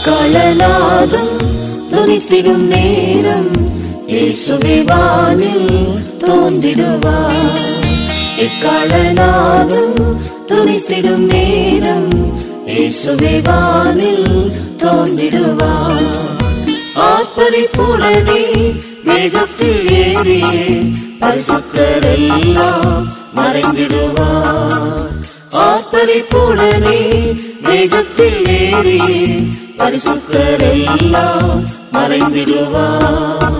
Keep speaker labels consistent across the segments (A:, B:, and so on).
A: எக்காலநாதம் துணித்திடும் நேரம் இயேசுவே வானில் தோன்றிடுவார் எக்காலநாதம் துணித்திடும் நேரம் இயேசுவே வானில் தோன்றிடுவார் ஆர்ப்பரிப்புடனே மேகத்தில் ஏறியே பரிசுத்தரெல்லாம் மறைந்திடுவார் ஆர்ப்பரிப்புடனே மேகத்தில் ஏறியே பரிசுத்தரெல்லாம் மறைந்திடுவார்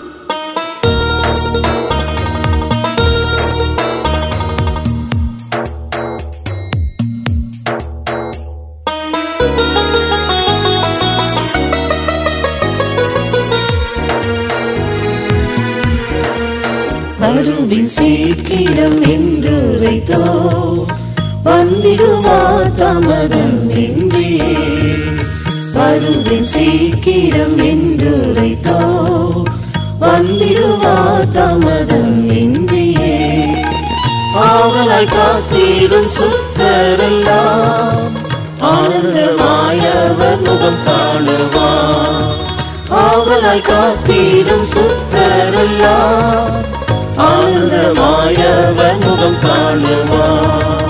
A: வருவின் சீக்கிரம் என்று உரைத்தோ வந்திடுவார் தமதம் என்றியே வருவின் சீக்கிரம் என்று உரைத்தோ வந்திடுவார் தமதம் என்றியே ஆவலாய் காத்திடும் சுத்தரெல்லாம் ஆனந்தமாயவர் முகம் காணுவார் ஆவலாய் காத்திடும் சுத்தரெல்லாம் ஆனந்தமாயவர் முகம் காணுவார்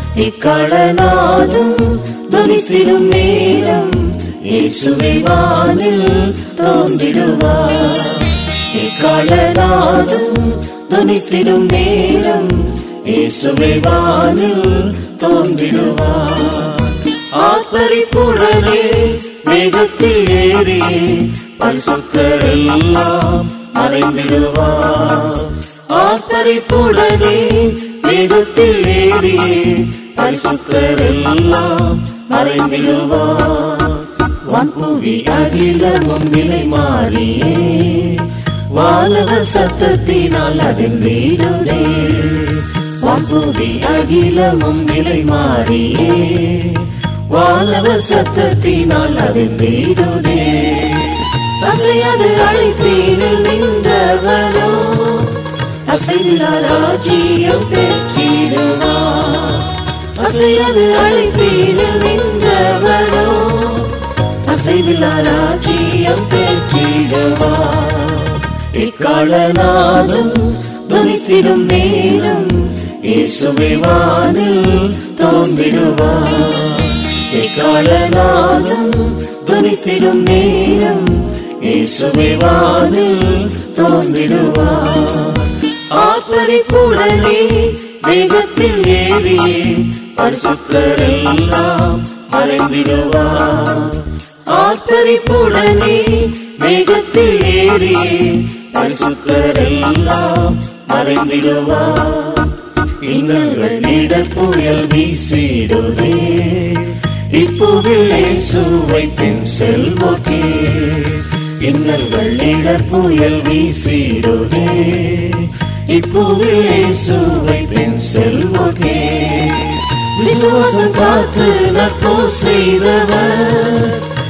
A: இக்கடநாதம் துணித்திடும் நேரம் இயேசுவை வானில் தோன்றிடுவார் இக்கடநாதம் துணித்திடும் நேரம் இயேசுவை வானில் தோன்றிடுவார் ஆத்மரிப்புடனே மேகத்தில் ஏறி பரிசுத்தரெல்லாம் மறைந்திடுவார் ஆத்மரிப்புடனே மேகத்தில் ஏறி பரிசுத்தரெல்லாம் மறைந்திடுவார் வான்புவி அகிலமும் நிலை மாறியே வானவர் சத்தத்தினால் அதில் வீடுதே வான்புவி அகிலமும் நிலை மாறியே வானவர் சத்தத்தினால் அதில் வீடுதே அசையாது அழைப்பீனில் நின்றவரோ அசைவிலா ராஜ்யம் பெற்றிடுவார் அசையாது அழைப்பீனில் நின்றவரோ அசைவிலா ராஜ்யம் பெற்றிடுவார் இக்காலநாதம் துணித்திடும் நேரம் இயேசுவை வானில் தோன்றிடுவார் இக்காலநாதம் துணித்திடும் நேரம் இயேசுவை வானில் தோன்றிடுவார் ஆப்பரிப்புடனே வேகத்தில் ஏறியே பரிசுத்தரெல்லாம் மறைந்திடுவார் ஆர்ப்பரிப்புடனே வேகத்தில் ஏறியே பரிசுத்தரெல்லாம் மறைந்திடுவார் இன்னல்கள் இடர் புயல் வீசிடுதே இப்போவில் இயேசுவை பின் செல்வோக்கே இன்னல்கள் இடர் புயல் வீசிடுதே இப்போவில் இயேசுவை பின் செல்வோக்கே விசுவாசம் காத்து நட்போ செய்தவர்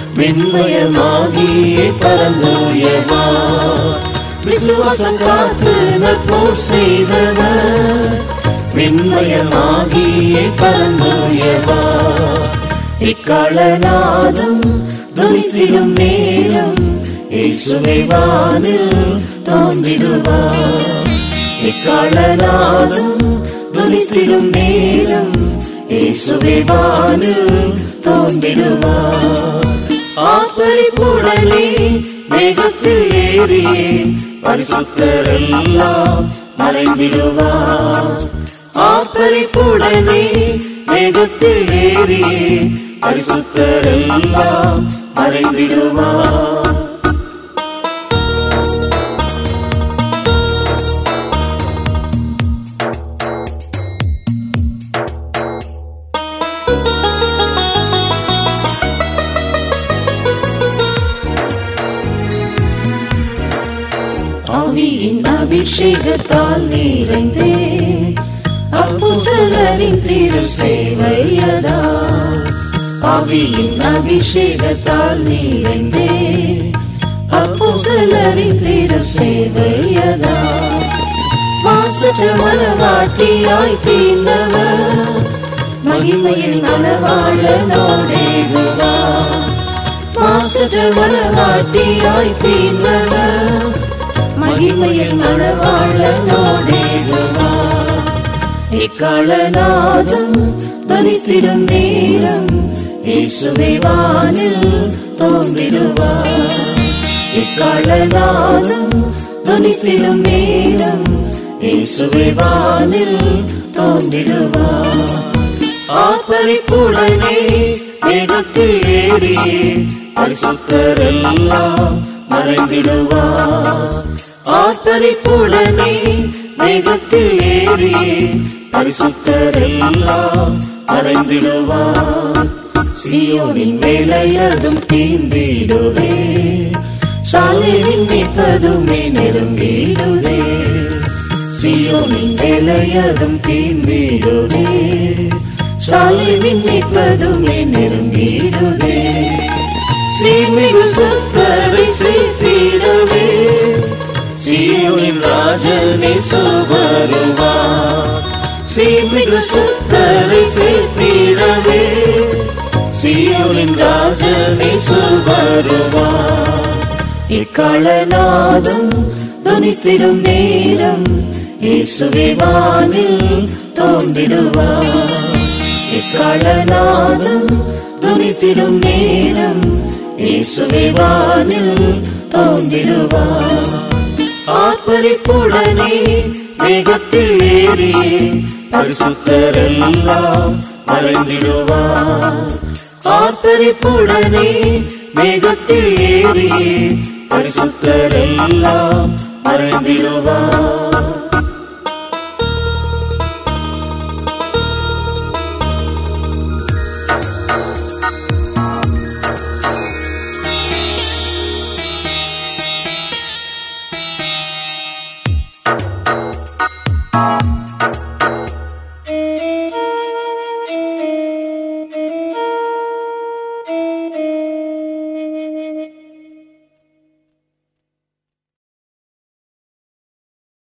A: மின்மயமாகியே பரந்தோயவா விசுவாசம் காத்து நட்போ செய்தவர் மின்மயமாகியே பரந்தோயவா இக்காலநாதம் துணித்திடும் நேரம் இயேசுவை வானில் தோன்றிடுவார் இக்காலநாதம் துணித்திடும் நேரம் இயேசுவை வானில் தோன்றிடுவார் ஆப்பரிப்புடனே மேகத்தில் ஏறியே பரிசுத்தரெல்லாம் மறைந்திடுவார் ஆப்பரிப்புடனே மேகத்தில் ஏறியே பரிசுத்தரெல்லாம் மறைந்திடுவார் ஆவியின் அபிஷேகத்தால் நிறைந்தே அப்போஸ்தலரின் திரு சேவையதா ஆவியின் அபிஷேகத்தால் நிறைந்தே அப்போஸ்தலரின் திரு சேவையதா மாசற்ற மனவாட்டியாய் தீர்ந்தவர் மகிமையில் மனவாழ நோடேகுவார் மாசற்ற மனவாட்டியாய் தீர்ந்தவர் மகிமையில் மணவாழனோடேடுவார் இக்காலநாதம் தனித்திடும் நேரம் இயேசுவை வானில் தோன்றிடுவார் இக்காலநாதம் தனித்திடும் நேரம் இயேசுவை வானில் தோன்றிடுவார் ஆர்ப்பரிப்புடனே வேகத்தில் ஏறி பரிசுத்தரெல்லாம் மறைந்திடுவார் ஆர்ப்பரிப்புடனே வேகத்தில் ஏறி பரிசுத்தரெல்லாம் மறைந்திடுவார் சியோனின் வேலையதும் தீந்திடுவே சாலையின் நிற்பதுமே நெருங்கிடுவே சியோனின் வேலையதும் தீந்திடுவே சாலையின் நிற்பதுமே நெருங்கிடுவே சீர்மிகு சுத்தரை சேர்த்திடவே சீயோனின் ராஜனே சுவருவா சீர்மிகு சுத்தரை சேர்த்திடவே சீயோனின் ராஜனே சுவருவா இக்காலநாதம் துணித்திடும் நேரம் இயேசுவே வானில் தோன்றிடுவார் இக்காலநாதம் துணித்திடும் நேரம் இயேசுவே வானில் தோன்றிடுவார் ஆர்ப்பரிப்புடனே வேகத்தில் ஏறி பரிசுத்தரெல்லாம் மறைந்திடுவார் ஆர்ப்பரிப்புடனே வேகத்தில் ஏறி பரிசுத்தரெல்லாம் மறைந்திடுவார்